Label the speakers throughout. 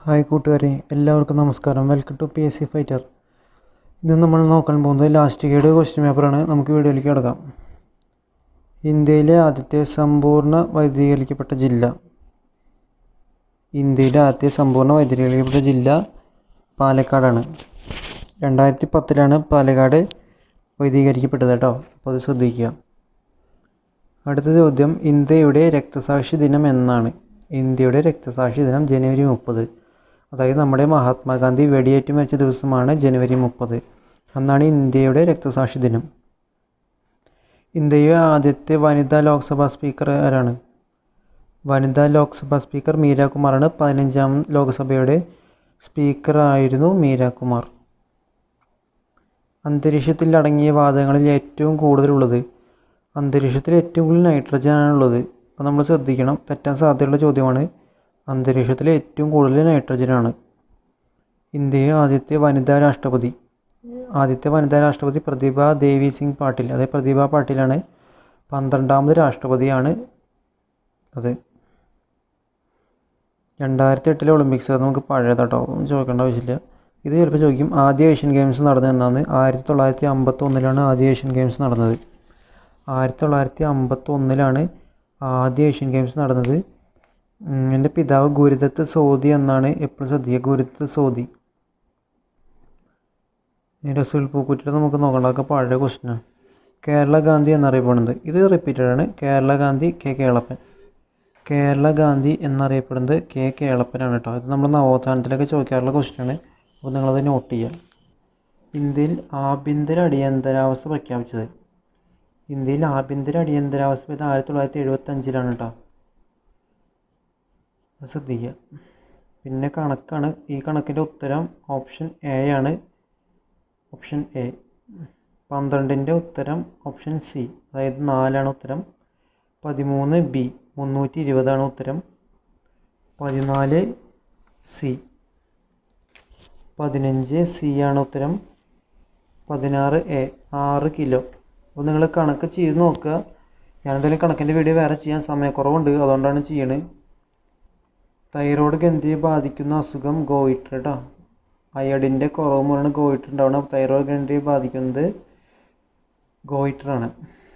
Speaker 1: hi കൂട്ടുകാരെ എല്ലാവർക്കും നമസ്കാരം welcome to P S C fighter ഇന്ന് നമ്മൾ നോക്കാൻ പോകുന്നത് ലാസ്റ്റ് ഗേഡ് ക്വസ്റ്റ്യൻ പേപ്പറാണ് നമുക്ക് വീഡിയോയിലേക്ക് കിടക്കാം ഇന്ത്യയിലെ ആദ്യത്തെ സമ്പൂർണ്ണ വൈദ്യുതീകരിക്കപ്പെട്ട ജില്ല ഇന്ത്യയിലെ ആദ്യത്തെ സമ്പൂർണ്ണ വൈദ്യുതീകരിക്കപ്പെട്ട ജില്ല പാലക്കാടാണ് രണ്ടായിരത്തി പത്തിലാണ് പാലക്കാട് വൈദ്യുതീകരിക്കപ്പെട്ടത് കേട്ടോ അപ്പോൾ അത് ശ്രദ്ധിക്കുക അടുത്ത ചോദ്യം ഇന്ത്യയുടെ രക്തസാക്ഷി ദിനം എന്നാണ് ഇന്ത്യയുടെ രക്തസാക്ഷി ദിനം ജനുവരി മുപ്പത് അതായത് നമ്മുടെ മഹാത്മാഗാന്ധി വെടിയേറ്റ് മരിച്ച ദിവസമാണ് ജനുവരി മുപ്പത് അന്നാണ് ഇന്ത്യയുടെ രക്തസാക്ഷി ദിനം ഇന്ത്യയിലെ ആദ്യത്തെ വനിതാ ലോക്സഭാ സ്പീക്കർ ആരാണ് വനിതാ ലോക്സഭാ സ്പീക്കർ മീര കുമാറാണ് പതിനഞ്ചാം ലോക്സഭയുടെ സ്പീക്കറായിരുന്നു മീര കുമാർ അന്തരീക്ഷത്തിൽ അടങ്ങിയ വാതകങ്ങളിൽ ഏറ്റവും കൂടുതലുള്ളത് അന്തരീക്ഷത്തിൽ ഏറ്റവും കൂടുതൽ നൈട്രജൻ ആണുള്ളത് അപ്പോൾ നമ്മൾ ശ്രദ്ധിക്കണം തെറ്റാൻ സാധ്യതയുള്ള ചോദ്യമാണ് അന്തരീക്ഷത്തിൽ ഏറ്റവും കൂടുതൽ നൈട്രജനാണ് ഇന്ത്യയെ ആദ്യത്തെ വനിതാ രാഷ്ട്രപതി ആദ്യത്തെ വനിതാ രാഷ്ട്രപതി പ്രതിഭ ദേവി സിംഗ് പാട്ടീൽ അതായത് പ്രതിഭ പാട്ടീലാണ് പന്ത്രണ്ടാമത് രാഷ്ട്രപതിയാണ് അത് രണ്ടായിരത്തി എട്ടിലെ ഒളിമ്പിക്സ് അത് നമുക്ക് പഴയതാട്ടോ ഒന്നും ചോദിക്കേണ്ട ആവശ്യമില്ല ഇത് ചിലപ്പോൾ ചോദിക്കും ആദ്യ ഏഷ്യൻ ഗെയിംസ് നടന്നത് എന്നാണ് ആയിരത്തി തൊള്ളായിരത്തി അമ്പത്തൊന്നിലാണ് ആദ്യ ഏഷ്യൻ ഗെയിംസ് നടന്നത് ആയിരത്തി തൊള്ളായിരത്തി അമ്പത്തൊന്നിലാണ് ആദ്യ ഏഷ്യൻ ഗെയിംസ് നടന്നത് ഉം, എൻ്റെ പിതാവ് ഗുരുദത്ത് സോദി എന്നാണ് എപ്പോഴും ശ്രദ്ധിക്കുക ഗുരുദത്ത് സോദി ഈ റസൂൽ പൂക്കുറ്റിയുടെ നമുക്ക് നോക്കണ്ട അതൊക്കെ പഴയ ക്വസ്റ്റ്യനാണ് കേരള ഗാന്ധി എന്നറിയപ്പെടുന്നത് ഇത് റിപ്പീറ്റഡ് ആണ് കേരള ഗാന്ധി കെ കേളപ്പൻ കേരള ഗാന്ധി എന്നറിയപ്പെടുന്നത് കെ കേളപ്പനാണ് കേട്ടോ ഇത് നമ്മൾ നവോത്ഥാനത്തിലൊക്കെ ചോദിക്കാറുള്ള ക്വസ്റ്റ്യനാണ് അപ്പോൾ നിങ്ങളത് നോട്ട് ചെയ്യുക ഇന്ത്യയിൽ ആഭ്യന്തര അടിയന്തരാവസ്ഥ പ്രഖ്യാപിച്ചത് ഇന്ത്യയിൽ ആഭ്യന്തര അടിയന്തരാവസ്ഥ ഇത് ആയിരത്തി തൊള്ളായിരത്തി എഴുപത്തി അഞ്ചിലാണ് കേട്ടോ അത് ശ്രദ്ധിക്കുക പിന്നെ കണക്കാണ് ഈ കണക്കിൻ്റെ ഉത്തരം ഓപ്ഷൻ എ ആണ് ഓപ്ഷൻ എ പന്ത്രണ്ടിൻ്റെ ഉത്തരം ഓപ്ഷൻ സി അതായത് നാലാണ് ഉത്തരം പതിമൂന്ന് ബി മുന്നൂറ്റി ഇരുപതാണ് ഉത്തരം പതിനാല് സി പതിനഞ്ച് സി ആണ് ഉത്തരം പതിനാറ് എ ആറ് കിലോ അപ്പോൾ നിങ്ങൾ കണക്ക് ചെയ്ത് നോക്കുക ഞാനെന്തായാലും കണക്കിൻ്റെ വീഡിയോ വേറെ ചെയ്യാൻ സമയക്കുറവുണ്ട് അതുകൊണ്ടാണ് ചെയ്യണത് തൈറോയ്ഡ് ഗ്രന്ഥിയെ ബാധിക്കുന്ന അസുഖം ഗോയിറ്റർ കേട്ടോ അയഡിൻ്റെ കുറവ് മൂലമാണ് ഗോയിറ്റർ ഉണ്ടാവണം തൈറോയ്ഡ് ഗ്രന്ഥിയെ ബാധിക്കുന്നത് ഗോയിറ്ററാണ്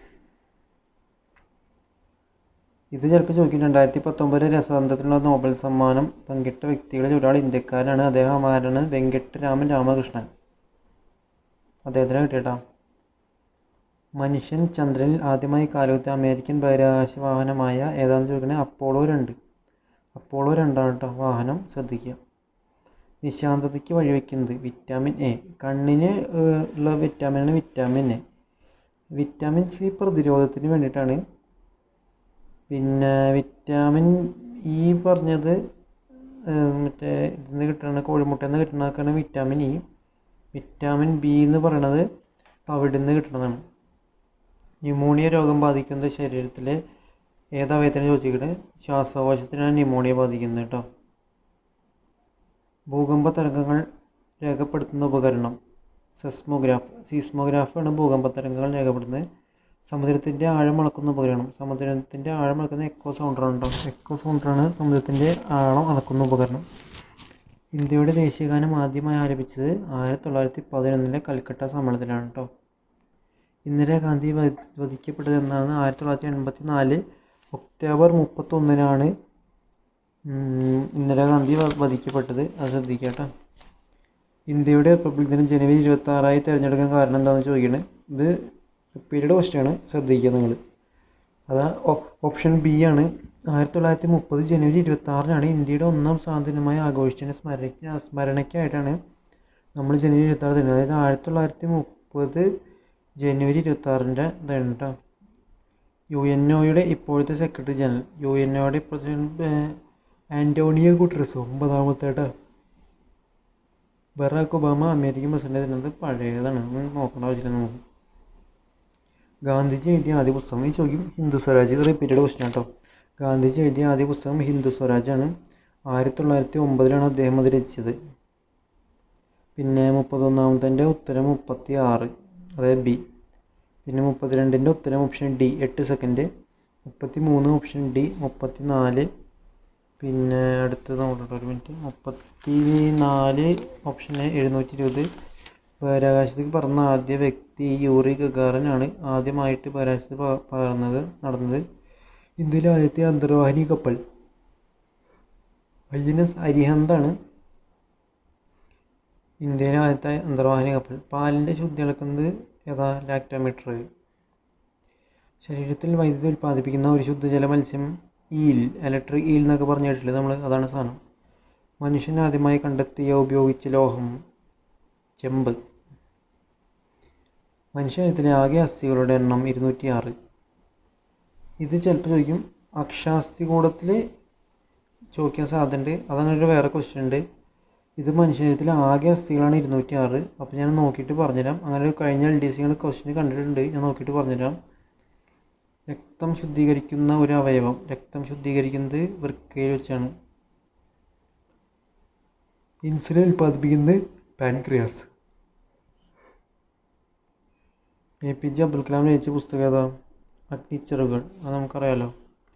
Speaker 1: ഇത് ചിലപ്പോൾ ചോദിക്കും രണ്ടായിരത്തി പത്തൊമ്പത് രസതന്ത്രത്തിനുള്ള നോബൽ സമ്മാനം പങ്കിട്ട വ്യക്തികളിൽ ഒരാൾ ഇന്ത്യക്കാരനാണ് അദ്ദേഹം ആരാണ് വെങ്കട്ടരാമൻ രാമകൃഷ്ണൻ അദ്ദേഹത്തിന് കിട്ടിയട്ടാ മനുഷ്യൻ ചന്ദ്രനിൽ ആദ്യമായി കാലുകുത്തിയ അമേരിക്കൻ ബഹിരാകാശ വാഹനമായ ഏതാണെന്ന് ചോദിക്കണേ അപ്പോളോ രണ്ട് അപ്പോളോ രണ്ടാണ് കേട്ടോ വാഹനം ശ്രദ്ധിക്കുക നിശാന്തതയ്ക്ക് വഴിവെക്കുന്നത് വിറ്റാമിൻ എ കണ്ണിന് ഏഹ്, ഉള്ള വിറ്റാമിനാണ് വിറ്റാമിൻ എ വിറ്റാമിൻ സി പ്രതിരോധത്തിന് വേണ്ടിയിട്ടാണ് പിന്നെ വിറ്റാമിൻ ഇ പറഞ്ഞത് ഏഹ്, മറ്റേ ഇതിന്ന് കിട്ടുന്ന കോഴിമുട്ടയിൽ നിന്ന് കിട്ടുന്നതൊക്കെയാണ് വിറ്റാമിൻ ഇ വിറ്റാമിൻ ബി എന്ന് പറയണത് തവിടിൽ നിന്ന് കിട്ടുന്നതാണ് ന്യൂമോണിയ രോഗം ബാധിക്കുന്നത് ശരീരത്തിലെ ഏതവയത്തിന് ചോദിച്ചിട്ട് ശ്വാസകോശത്തിനാണ് ന്യൂമോണിയ ബാധിക്കുന്നത് കേട്ടോ ഭൂകമ്പ തരംഗങ്ങൾ രേഖപ്പെടുത്തുന്ന ഉപകരണം സെസ്മോഗ്രാഫ് സീസ്മോഗ്രാഫാണ് ഭൂകമ്പ തരംഗങ്ങൾ രേഖപ്പെടുത്തുന്നത് സമുദ്രത്തിൻ്റെ ആഴം അളക്കുന്ന ഉപകരണം സമുദ്രത്തിൻ്റെ ആഴം അളക്കുന്ന എക്കോ സൗണ്ടറാണ് കേട്ടോ എക്കോ സൗണ്ടറാണ് സമുദ്രത്തിൻ്റെ ആഴം അളക്കുന്ന ഉപകരണം ഇന്ത്യയുടെ ദേശീയഗാനം ആദ്യമായി ആലപിച്ചത് ആയിരത്തി തൊള്ളായിരത്തി പതിനൊന്നിലെ കൽക്കട്ട സമ്മേളനത്തിലാണ് കേട്ടോ ഇന്ദിരാഗാന്ധി വധ- വധിക്കപ്പെട്ടത് എന്നാണ് ആയിരത്തി തൊള്ളായിരത്തി എൺപത്തി നാല് ഒക്ടോബർ മുപ്പത്തൊന്നിനാണ് ഉം, ഇന്ദിരാഗാന്ധി വ- വധിക്കപ്പെട്ടത് അത് ശ്രദ്ധിക്കുക കേട്ടോ ഇന്ത്യയുടെ റിപ്പബ്ലിക് ദിനം ജനുവരി ഇരുപത്തി ആറായി തിരഞ്ഞെടുക്കാൻ കാരണം എന്താണെന്ന് ചോദിക്കണേ ഇത് റിപ്പീറ്റഡ് ക്വസ്റ്റ്യൻ ആണ് ശ്രദ്ധിക്കുക നിങ്ങൾ അത് ഓപ്ഷൻ ബി ആണ് ആയിരത്തി തൊള്ളായിരത്തി മുപ്പത് ജനുവരി ഇരുപത്തി ആറിനാണ് ഇന്ത്യയുടെ ഒന്നാം സ്വാതന്ത്ര്യമായി ആഘോഷിച്ചതിൻ്റെ സ്മരണയ്ക്ക് സ്മരണയ്ക്കായിട്ടാണ് നമ്മൾ ജനുവരി ഇരുപത്തി ആറ് തരുന്നത് അതായത് ആയിരത്തി തൊള്ളായിരത്തി മുപ്പത് ജനുവരി ഇരുപത്തി ആറിൻ്റെ ഇതാണ് കേട്ടോ യു എൻ ഒയുടെ ഇപ്പോഴത്തെ സെക്രട്ടറി ജനറൽ യു എൻ ഒയുടെ ഇപ്പോഴത്തെ ആൻറ്റോണിയോ ഗുട്ടറസ് ഒമ്പതാമത്തെ കേട്ടോ ബറാക്ക് ഒബാമ അമേരിക്കൻ പ്രസിഡന്റ് തരുന്നത് പഴയതാണ് നമ്മൾ നോക്കേണ്ട ആവശ്യമില്ല നമുക്ക് ഗാന്ധിജി എഴുതിയ ആദ്യ പുസ്തകം ഈ ചോദിക്കും ഹിന്ദു സ്വരാജ് ഇത് റിപ്പീറ്റഡ് ക്വസ്റ്റൻ കേട്ടോ ഗാന്ധിജി എഴുതിയ ആദ്യ പുസ്തകം ഹിന്ദു സ്വരാജാണ് ആയിരത്തി തൊള്ളായിരത്തി ഒമ്പതിലാണ് അദ്ദേഹം അത് രചിച്ചത് പിന്നെ മുപ്പത്തൊന്നാമത്തെ ഉത്തരം മുപ്പത്തി ആറ് അതായത് ബി പിന്നെ മുപ്പത്തിരണ്ടിൻ്റെ ഉത്തരം ഓപ്ഷൻ ഡി എട്ട് സെക്കൻഡ് മുപ്പത്തി മൂന്ന് ഓപ്ഷൻ ഡി മുപ്പത്തി നാല് പിന്നെ അടുത്തത് നോക്കട്ടെ ഒരു മിനിറ്റ് മുപ്പത്തി നാല് ഓപ്ഷന് എഴുന്നൂറ്റി ഇരുപത് ബഹിരാകാശത്തേക്ക് പറന്ന ആദ്യ വ്യക്തി യൂറി ഗഗാറിനാണ് ആദ്യമായിട്ട് ബഹിരാകാശത്ത് പ- പറന്നത് നടന്നത് ഇന്ത്യയിലെ ആദ്യത്തെ അന്തർവാഹിനി കപ്പൽ ഐ എൻ എസ് അരിഹന്താണ് ഇന്ത്യയിലെ ആദ്യത്തെ അന്തർവാഹിനി കപ്പൽ പാലിൻ്റെ ശുദ്ധി അളക്കുന്നത് ഏതാ ലാക്ടോമീറ്റർ ശരീരത്തിൽ വൈദ്യുതി ഉൽപ്പാദിപ്പിക്കുന്ന ഒരു ശുദ്ധജല മത്സ്യം ഈൽ ഇലക്ട്രിക് ഈൽ എന്നൊക്കെ പറഞ്ഞു കേട്ടില്ലേ നമ്മൾ അതാണ് സാധനം മനുഷ്യൻ ആദ്യമായി കണ്ടെത്തിയ ഉപയോഗിച്ച ലോഹം ചെമ്പ് മനുഷ്യത്തിലെ ആകെ അസ്ഥികളുടെ എണ്ണം ഇരുന്നൂറ്റി ആറ് ഇത് ചിലപ്പോൾ ചോദിക്കും അക്ഷാസ്ഥികൂടത്തിൽ ചോദിക്കാൻ സാധ്യതയുണ്ട് അതങ്ങനെ ഒരു വേറെ ക്വസ്റ്റ്യൻ ഉണ്ട് ഇത് മനുഷ്യത്തിലെ ആകെ അസ്ഥികളാണ് ഇരുന്നൂറ്റി ആറ് അപ്പോൾ ഞാൻ നോക്കിയിട്ട് പറഞ്ഞുതരാം അങ്ങനെ ഒരു കഴിഞ്ഞ എൽ ഡി സിയുടെ ക്വസ്റ്റ്യൻ കണ്ടിട്ടുണ്ട് ഞാൻ നോക്കിയിട്ട് പറഞ്ഞുതരാം രക്തം ശുദ്ധീകരിക്കുന്ന ഒരു അവയവം രക്തം ശുദ്ധീകരിക്കുന്നത് വൃക്കയിൽ വെച്ചാണ് ഇൻസുലിൻ ഉൽപ്പാദിപ്പിക്കുന്നത് pancreas A P J Abdul Kalam രചിച്ച പുസ്തകം ഏതാ അഗ്നിച്ചെറുകൾ അത് നമുക്കറിയാലോ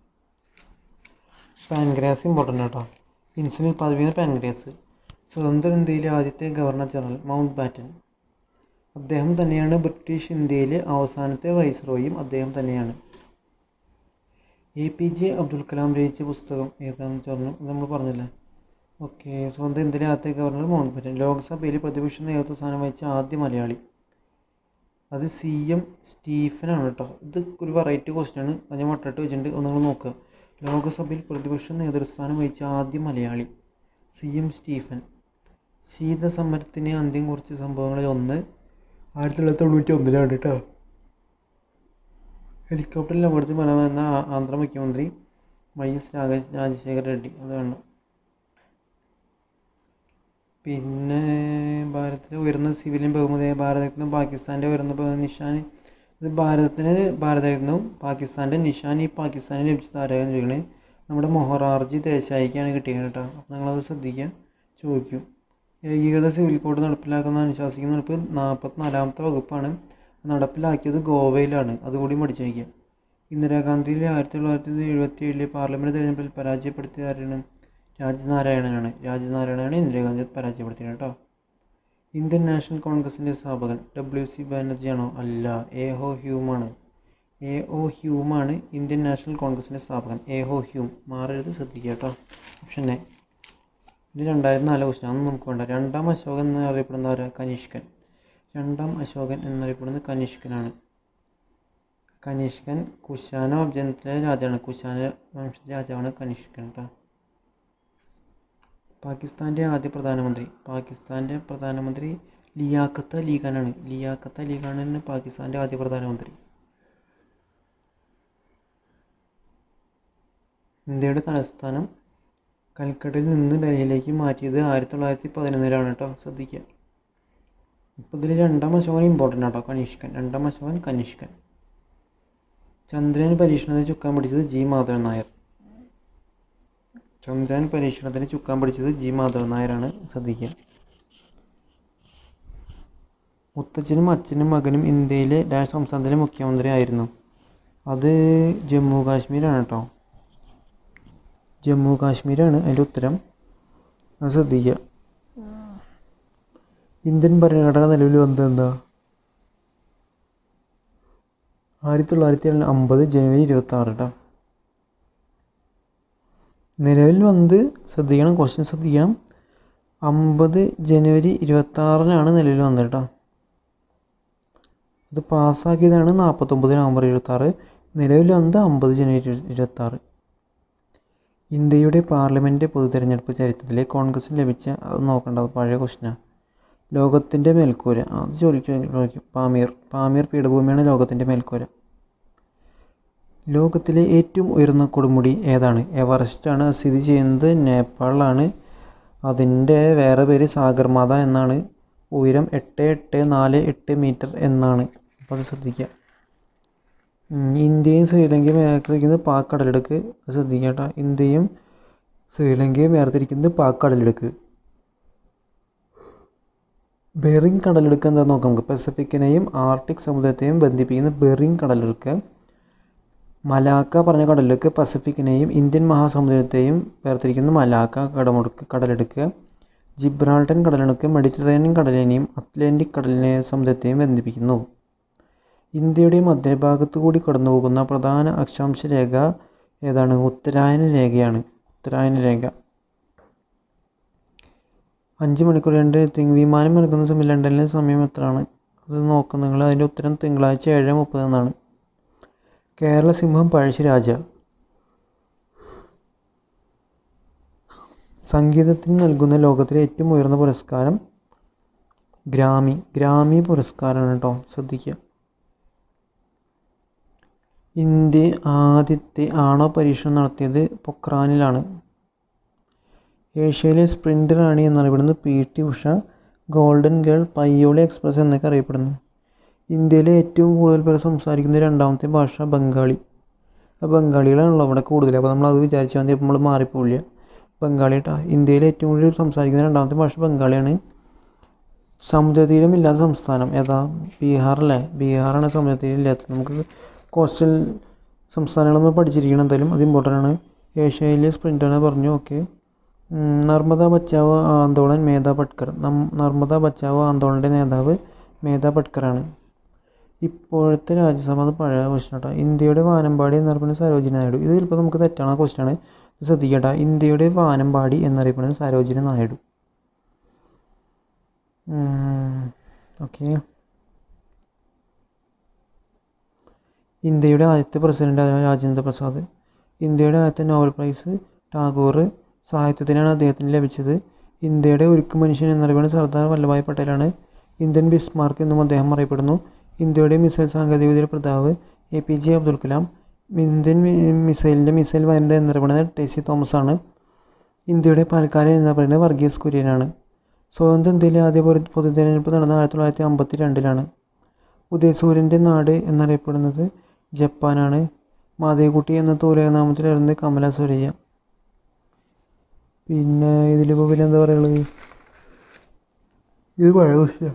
Speaker 1: പാൻക്രിയാസ് ഇമ്പോർട്ടൻ്റ് കേട്ടോ ഇൻസുലിൻ ഉൽപ്പാദിപ്പിക്കുന്ന പാൻക്രിയാസ് സ്വതന്ത്ര ഇന്ത്യയിലെ ആദ്യത്തെ ഗവർണർ ജനറൽ മൗണ്ട് ബാറ്റൻ അദ്ദേഹം തന്നെയാണ് ബ്രിട്ടീഷ് ഇന്ത്യയിലെ അവസാനത്തെ വൈസ്രോയും അദ്ദേഹം തന്നെയാണ് A P J Abdul Kalam രചിച്ച പുസ്തകം ഏതാണെന്ന് പറഞ്ഞു ഇത് നമ്മൾ പറഞ്ഞല്ലേ ഓക്കെ സ്വന്തം ഇന്ത്യയിലെ ആദ്യത്തെ ഗവർണർ മൗണ്ട് ബാറ്റൻ ലോക്സഭയിൽ പ്രതിപക്ഷ നേതൃത്വ സ്ഥാനം വഹിച്ച ആദ്യ മലയാളി അത് സി എം സ്റ്റീഫനാണ് കേട്ടോ ഇത് ഒരു വെറൈറ്റി ക്വസ്റ്റ്യൻ ആണ് അത് ഞാൻ വട്ടിട്ട് വെച്ചിട്ടുണ്ട് ഒന്ന് നിങ്ങൾ നോക്കുക ലോകസഭയിൽ പ്രതിപക്ഷ നേതൃസ്ഥാനം വഹിച്ച ആദ്യ മലയാളി സി എം സ്റ്റീഫൻ ശീതസമരത്തിന് അന്ത്യം കുറിച്ച സംഭവങ്ങളിൽ ഒന്ന് ആയിരത്തി തൊള്ളായിരത്തി തൊണ്ണൂറ്റി ഒന്നിലാണ് കേട്ടോ ഹെലികോപ്റ്ററിൽ അപകടത്തിൽ മലമെന്ന ആന്ധ്ര മുഖ്യമന്ത്രി വൈ എസ് രാജ രാജശേഖര റെഡ്ഡി അതാണ് പിന്നെ ഭാരതത്തിലെ ഉയർന്ന സിവിലിയൻ ബഹുമതിയായ ഭാരതരത്നം പാകിസ്ഥാൻ്റെ ഉയർന്ന ബഹു- നിഷാൻ ഇത് ഭാരതത്തിന് ഭാരതരത്നവും പാകിസ്ഥാൻ്റെ നിഷാൻ ഈ പാകിസ്ഥാനിൽ ലഭിച്ച താരകം ചോദിക്കണത് നമ്മുടെ മൊഹറാർജി ദേശായിക്കാണ് കിട്ടിയത് കേട്ടോ അപ്പോൾ നിങ്ങളത് ശ്രദ്ധിക്കുക ചോദിക്കും ഏകീകൃത സിവിൽ കോഡ് നടപ്പിലാക്കുന്ന അനുശാസിക്കുന്ന നടപ്പ് നാൽപ്പത്തിനാലാമത്തെ വകുപ്പാണ് നടപ്പിലാക്കിയത് ഗോവയിലാണ് അതുകൂടി പഠിച്ചു വയ്ക്കുക ഇന്ദിരാഗാന്ധിയിലെ ആയിരത്തി തൊള്ളായിരത്തി എഴുപത്തി ഏഴിലെ പാർലമെൻറ്റ് തെരഞ്ഞെടുപ്പിൽ പരാജയപ്പെടുത്തിയ ആരാണ് രാജ്നാരായണനാണ് രാജ്നാരായണനാണ് ഇന്ദിരാഗാന്ധിയെ പരാജയപ്പെടുത്തിയത് കേട്ടോ ഇന്ത്യൻ നാഷണൽ കോൺഗ്രസിൻ്റെ സ്ഥാപകൻ ഡബ്ല്യു സി ബാനർജിയാണോ അല്ല എ ഹോ ഹ്യൂമാണ് എ ഒ ഹ്യൂമാണ് ഇന്ത്യൻ നാഷണൽ കോൺഗ്രസിൻ്റെ സ്ഥാപകൻ എ ഹോ ഹ്യൂം മാറരുത് ശ്രദ്ധിക്കുക കേട്ടോ ഓപ്ഷൻ എ ഇനി രണ്ടായിരത്തി നാല് ക്വസ്റ്റ്യൻ അതൊന്നും നമുക്ക് വേണ്ട രണ്ടാം അശോകൻ എന്നറിയപ്പെടുന്ന ആരാ കനിഷ്കൻ രണ്ടാം അശോകൻ എന്നറിയപ്പെടുന്നത് കനിഷ്കനാണ് കനിഷ്കൻ കുശാന വംശത്തിലെ രാജാവാണ് കുശാന വംശത്തിലെ രാജാവാണ് കനിഷ്കൻ കേട്ടോ പാകിസ്ഥാൻ്റെ ആദ്യ പ്രധാനമന്ത്രി പാകിസ്ഥാൻ്റെ പ്രധാനമന്ത്രി ലിയാഖത്ത് അലി ഖാനാണ് ലിയാഖത്ത് അലി ഖാനാണ് പാകിസ്ഥാൻ്റെ ആദ്യ പ്രധാനമന്ത്രി ഇന്ത്യയുടെ തലസ്ഥാനം കൽക്കട്ടയിൽ നിന്ന് ഡൽഹിയിലേക്ക് മാറ്റിയത് ആയിരത്തി തൊള്ളായിരത്തി പതിനൊന്നിലാണ് കേട്ടോ ശ്രദ്ധിക്കുക ഇപ്പോൾ ഇതിൽ രണ്ടാം അശോകൻ ഇമ്പോർട്ടൻ്റ് ആട്ടോ കനിഷ്കൻ രണ്ടാം അശോകൻ കനിഷ്കൻ ചന്ദ്രൻ പരീക്ഷണത്തിന് ചുക്കാൻ പിടിച്ചത് ജി മാധവൻ നായർ ചന്ദ്രൻ പരീക്ഷണത്തിന് ചുക്കാൻ പിടിച്ചത് ജി മാധവൻ നായരാണ് ശ്രദ്ധിക്കുക മുത്തച്ഛനും അച്ഛനും മകനും ഇന്ത്യയിലെ ഡാഷ് സംസ്ഥാനത്തിലെ മുഖ്യമന്ത്രി ആയിരുന്നു അത് ജമ്മു കാശ്മീരാണ് കേട്ടോ ജമ്മു കാശ്മീരാണ് അതിൻ്റെ ഉത്തരം അത് ശ്രദ്ധിക്കുക ഇന്ത്യൻ ഭരണഘടന നിലവിൽ വന്നത് എന്താ ആയിരത്തി തൊള്ളായിരത്തി അമ്പത് ജനുവരി ഇരുപത്തി ആറ് കേട്ടോ നിലവിൽ വന്നത് ശ്രദ്ധിക്കണം ക്വസ്റ്റ്യൻ ശ്രദ്ധിക്കണം അമ്പത് ജനുവരി ഇരുപത്താറിനാണ് നിലവിൽ വന്നത് കേട്ടോ അത് പാസ്സാക്കിയതാണ് നാൽപ്പത്തൊമ്പത് നവംബർ ഇരുപത്താറ് നിലവിൽ വന്നത് അമ്പത് ജനുവരി ഇരുപത്താറ് ഇന്ത്യയുടെ പാർലമെൻറ്റ് പൊതു തെരഞ്ഞെടുപ്പ് ചരിത്രത്തിലെ കോൺഗ്രസിന് ലഭിച്ച അത് നോക്കേണ്ടത് പഴയ ക്വസ്റ്റ്യനാണ് ലോകത്തിൻ്റെ മേൽക്കൂര അത് ചോദിക്കും ചോദിക്കും പാമീർ പാമീർ പീഠഭൂമിയാണ് ലോകത്തിൻ്റെ മേൽക്കൂര ലോകത്തിലെ ഏറ്റവും ഉയർന്ന കൊടുമുടി ഏതാണ് എവറസ്റ്റാണ് അത് സ്ഥിതി ചെയ്യുന്നത് നേപ്പാളിലാണ് അതിൻ്റെ വേറെ പേര് സാഗർമാത എന്നാണ് ഉയരം എട്ട് എട്ട് നാല് എട്ട് മീറ്റർ എന്നാണ് അപ്പോൾ അത് ശ്രദ്ധിക്കുക ഉം, ഇന്ത്യയും ശ്രീലങ്കയും വേർതിരിക്കുന്നത് പാക് കടലിടുക്ക് അത് ശ്രദ്ധിക്കുക കേട്ടോ ഇന്ത്യയും ശ്രീലങ്കയും വേർതിരിക്കുന്നത് പാക് കടലിടുക്ക് ബെറിങ് കടലിടുക്ക് എന്താണെന്ന് നോക്കാം നമുക്ക് പസഫിക്കിനെയും ആർട്ടിക് സമുദ്രത്തെയും ബന്ധിപ്പിക്കുന്ന ബെറിങ് കടലിടുക്ക് മലാക്ക പറഞ്ഞ കടലിടുക്ക് പസഫിക്കിനെയും ഇന്ത്യൻ മഹാസമുദ്രത്തെയും വേർതിരിക്കുന്ന മലാക്ക കടമുടുക്ക് കടലിടുക്ക് ജിബ്രാൾട്ടൻ കടലിടുക്ക് മെഡിറ്ററേനിയൻ കടലിനെയും അറ്റ്ലാന്റിക് കടലിനെ സമുദ്രത്തെയും ബന്ധിപ്പിക്കുന്നു ഇന്ത്യയുടെ മധ്യഭാഗത്തു കൂടി കടന്നുപോകുന്ന പ്രധാന അക്ഷാംശ രേഖ ഏതാണ് ഉത്തരായന രേഖയാണ് ഉത്തരായന രേഖ അഞ്ച് മണിക്കൂർ രണ്ട് തിങ് വിമാനം ഇറങ്ങുന്ന സമയം ലണ്ടനിലെ സമയം എത്രയാണ് അത് നോക്കും നിങ്ങൾ അതിൻ്റെ ഉത്തരം തിങ്കളാഴ്ച ഏഴ് മുപ്പത് എന്നാണ് കേരള സിംഹം പഴശ്ശിരാജ സംഗീതത്തിന് നൽകുന്ന ലോകത്തിലെ ഏറ്റവും ഉയർന്ന പുരസ്കാരം ഗ്രാമി ഗ്രാമി പുരസ്കാരമാണ് കേട്ടോ ശ്രദ്ധിക്കുക ഇന്ത്യ ആദ്യത്തെ ആണവ പരീക്ഷണം നടത്തിയത് പൊക്രാനിലാണ് ഏഷ്യയിലെ സ്പ്രിൻ്റ് റാണി എന്നറിയപ്പെടുന്നത് P T Usha golden girl Payyoli express എന്നൊക്കെ അറിയപ്പെടുന്നു ഇന്ത്യയിലെ ഏറ്റവും കൂടുതൽ പേർ സംസാരിക്കുന്ന രണ്ടാമത്തെ ഭാഷ ബംഗാളി ആ ബംഗാളികളാണല്ലോ ഇവിടെ കൂടുതൽ അപ്പോൾ നമ്മൾ അത് വിചാരിച്ചാൽ മതി അപ്പോൾ നമ്മൾ മാറിപ്പോവില്ല ബംഗാളി കേട്ടോ ഇന്ത്യയിലെ ഏറ്റവും കൂടുതൽ സംസാരിക്കുന്ന രണ്ടാമത്തെ ഭാഷ ബംഗാളിയാണ് സമുദ്രതീരം ഇല്ലാത്ത സംസ്ഥാനം ഏതാ ബീഹാറല്ലേ ബീഹാറാണ് സമുദ്രതീരം ഇല്ലാത്തത് നമുക്ക് കോസ്റ്റൽ സംസ്ഥാനങ്ങൾ നമ്മൾ പഠിച്ചിരിക്കണം എന്തായാലും അത് ഇമ്പോർട്ടൻ്റ് ആണ് ഏഷ്യയിലെ സ്പ്രിൻ്റാണ് പറഞ്ഞു ഓക്കെ നർമ്മദ ബച്ചാവോ ആന്തോളൻ മേധ പട്കർ നം നർമ്മദ ബച്ചാവോ ആന്തോളൻ്റെ നേതാവ് മേധ പട്കറാണ് ഇപ്പോഴത്തെ രാജ്യസഭ അത് പഴയ ക്വസ്റ്റ്യൻ കേട്ടോ ഇന്ത്യയുടെ വാനമ്പാടി എന്നറിയപ്പെടുന്നത് സരോജിനി നായിഡു ഇത് ചിലപ്പോൾ നമുക്ക് തെറ്റാണ് ക്വസ്റ്റ്യൻ ആണ് ഇത് ശ്രദ്ധിക്കട്ടെ ഇന്ത്യയുടെ വാനമ്പാടി എന്നറിയപ്പെടുന്നത് സരോജിനി നായിഡു ഓക്കെ ഇന്ത്യയുടെ ആദ്യത്തെ പ്രസിഡന്റ് രാജേന്ദ്ര പ്രസാദ് ഇന്ത്യയുടെ ആദ്യത്തെ നോബൽ പ്രൈസ് ടാഗോർ സാഹിത്യത്തിനാണ് അദ്ദേഹത്തിന് ലഭിച്ചത് ഇന്ത്യയുടെ ഉരുക്കു മനുഷ്യൻ എന്നറിയപ്പെടുന്ന സർദാർ വല്ലഭായ് പട്ടേലാണ് ഇന്ത്യൻ ബിസ്മാർക്ക് എന്നും അദ്ദേഹം അറിയപ്പെടുന്നു ഇന്ത്യയുടെ മിസൈൽ സാങ്കേതികവിദ്യയുടെ പ്രതാവ് A P J Abdul Kalam Indian മിസൈലിൻ്റെ മിസൈൽ വനിത എന്നറിയപ്പെടുന്നത് ടെസി തോമസ് ആണ് ഇന്ത്യയുടെ പാൽക്കാരൻ എന്നറിയപ്പെടുന്നത് വർഗീസ് കുര്യനാണ് സ്വതന്ത്ര ഇന്ത്യയിലെ ആദ്യ പൊതു പൊതു തിരഞ്ഞെടുപ്പ് നടന്നത് ആയിരത്തി തൊള്ളായിരത്തി അമ്പത്തി രണ്ടിലാണ് ഉദയസൂര്യൻ്റെ നാട് എന്നറിയപ്പെടുന്നത് ജപ്പാനാണ് മാധവിക്കുട്ടി എന്ന തൂലകനാമത്തിൽ വരുന്നത് കമല സുരയ്യ പിന്നെ ഇതിലിപ്പോൾ പിന്നെ എന്താ പറയുള്ളത് ഇത് പഴയ വിഷയം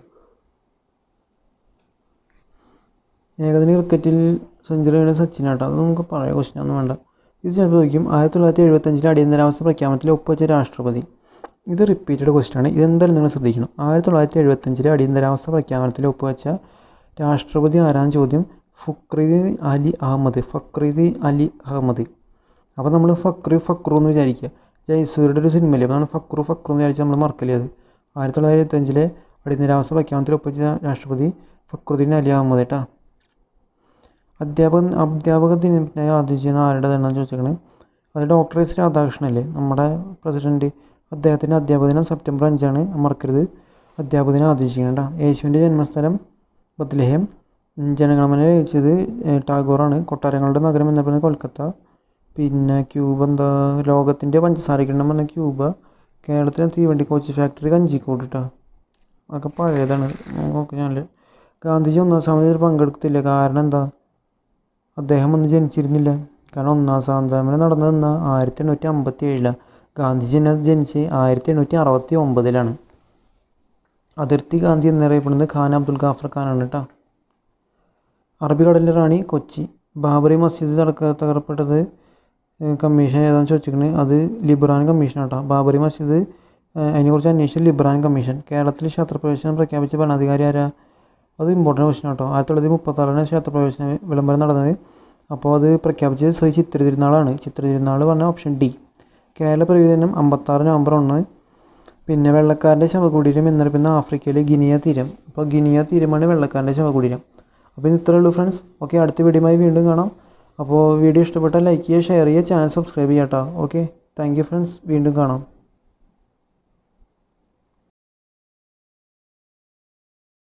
Speaker 1: ഏകദിന ക്രിക്കറ്റിൽ സെഞ്ചുറിയുടെ സച്ചിനാട്ടോ അത് നമുക്ക് പഴയ ക്വസ്റ്റ്യനൊന്നും വേണ്ട ഇത് ചിലപ്പോൾ ചോദിക്കും ആയിരത്തി തൊള്ളായിരത്തി എഴുപത്തഞ്ചിലെ അടിയന്തരാവസ്ഥ പ്രഖ്യാപനത്തിൽ ഒപ്പുവെച്ച രാഷ്ട്രപതി ഇത് റിപ്പീറ്റഡ് ക്വസ്റ്റ്യൻ ആണ് ഇതെന്തായാലും നിങ്ങൾ ശ്രദ്ധിക്കണം ആയിരത്തി തൊള്ളായിരത്തി എഴുപത്തഞ്ചിലെ അടിയന്തരാവസ്ഥ പ്രഖ്യാപനത്തിൽ ഒപ്പുവെച്ച രാഷ്ട്രപതി ആരാം ചോദ്യം ഫക്രീദ് അലി അഹമ്മദ് ഫക്രീദ് അലി അഹമ്മദ് അപ്പോൾ നമ്മൾ ഫക്രു ഫക്രു എന്ന് വിചാരിക്കുക ജയസൂര്യയുടെ ഒരു സിനിമയില്ലേ അപ്പോൾ നമ്മൾ ഫക്രു ഫക്രു എന്ന് വിചാരിച്ച് നമ്മൾ മറക്കല്ലേ അത് ആയിരത്തി തൊള്ളായിരത്തി എഴുപത്തഞ്ചിലെ അടിയന്തരാവസ്ഥ പ്രഖ്യാപനത്തിൽ ഒപ്പുവെച്ച രാഷ്ട്രപതി ഫക്രുദ്ദീൻ അലി അഹമ്മദ് കേട്ടോ അധ്യാപകൻ അധ്യാപക ദിനത്തിനായി ആദരിച്ചിരുന്ന ആരുടെ എണ്ണം ചോദിച്ചേക്കണ് അത് ഡോക്ടർ എസ് രാധാകൃഷ്ണനല്ലേ നമ്മുടെ പ്രസിഡൻറ്റ് അദ്ദേഹത്തിൻ്റെ അധ്യാപക ദിനം സെപ്റ്റംബർ അഞ്ചാണ് മറക്കരുത് അധ്യാപക ദിനം ആദരിച്ചിരിക്കണം കേട്ടോ യേശുവിൻ്റെ ജന്മസ്ഥലം ബത്ലഹേം ജനഗണമന രചിച്ചത് ടാഗോറാണ് കൊട്ടാരങ്ങളുടെ നഗരം എന്നറിയുന്നത് കൊൽക്കത്ത പിന്നെ ക്യൂബ എന്താ ലോകത്തിൻ്റെ പഞ്ചസാര കിണ്ണം പറഞ്ഞ ക്യൂബ കേരളത്തിലെ തീവണ്ടി കോച്ച് ഫാക്ടറി കഞ്ചിക്കോട് കേട്ടോ അതൊക്കെ പഴയതാണ് നോക്കി ഞാനല്ലേ ഗാന്ധിജി ഒന്നാം സമയത്തിൽ പങ്കെടുത്തില്ല കാരണം എന്താ അദ്ദേഹം അന്ന് ജനിച്ചിരുന്നില്ല കാരണം ഒന്നാം സ്വാതന്ത്ര്യമനം നടന്നത് എന്നാ ആയിരത്തി എണ്ണൂറ്റി അമ്പത്തി ഏഴിലാണ് ഗാന്ധിജി എന്നെ ജനിച്ച് ആയിരത്തി എണ്ണൂറ്റി അറുപത്തി ഒമ്പതിലാണ് അതിർത്തി ഗാന്ധി എന്നറിയപ്പെടുന്നത് ഖാൻ അബ്ദുൽ ഗാഫർ ഖാനാണ് കേട്ടോ അറബിക്കടലിലെ റാണി കൊച്ചി ബാബറി മസ്ജിദ് തകർക്ക തകർപ്പെട്ടത് കമ്മീഷൻ ഏതാണെന്ന് ചോദിച്ചിരിക്കുന്നത് അത് ലിബ്രാൻ കമ്മീഷൻ കേട്ടോ ബാബറി മസ്ജിദ് അതിനെക്കുറിച്ച് അന്വേഷിച്ച ലിബ്രാൻ കമ്മീഷൻ കേരളത്തിൽ ക്ഷേത്രപ്രവേശനം പ്രഖ്യാപിച്ച ഭരണാധികാരി ആരാ അത് ഇമ്പോർട്ടൻ്റ് ക്വസ്റ്റൻ കേട്ടോ ആയിരത്തി തൊള്ളായിരത്തി മുപ്പത്താറിന് ക്ഷേത്രപ്രവേശന വിളംബരം നടന്നത് അപ്പോൾ അത് പ്രഖ്യാപിച്ചത് ശ്രീ ചിത്ര തിരുനാളാണ് ചിത്ര തിരുനാൾ പറഞ്ഞ ഓപ്ഷൻ ഡി കേരള പ്രവിധനം അമ്പത്താറ് നവംബർ ഒന്ന് പിന്നെ വെള്ളക്കാരൻ്റെ ശവകുടീരം എന്നറിയപ്പെടുന്ന ആഫ്രിക്കയിലെ ഗിനിയ തീരം അപ്പോൾ ഗിനിയ തീരമാണ് വെള്ളക്കാരൻ്റെ ശവകുടീരം അപ്പോൾ ഇന്ന് ഇത്രയേ ഉള്ളൂ ഫ്രണ്ട്സ് ഓക്കെ അടുത്ത വീഡിയോയുമായി വീണ്ടും കാണാം അപ്പോൾ വീഡിയോ ഇഷ്ടപ്പെട്ടാൽ ലൈക്ക് ചെയ്യുക ഷെയർ ചെയ്യുക ചാനൽ സബ്സ്ക്രൈബ് ചെയ്യാം കേട്ടോ ഓക്കെ താങ്ക് യു ഫ്രണ്ട്സ് വീണ്ടും കാണാം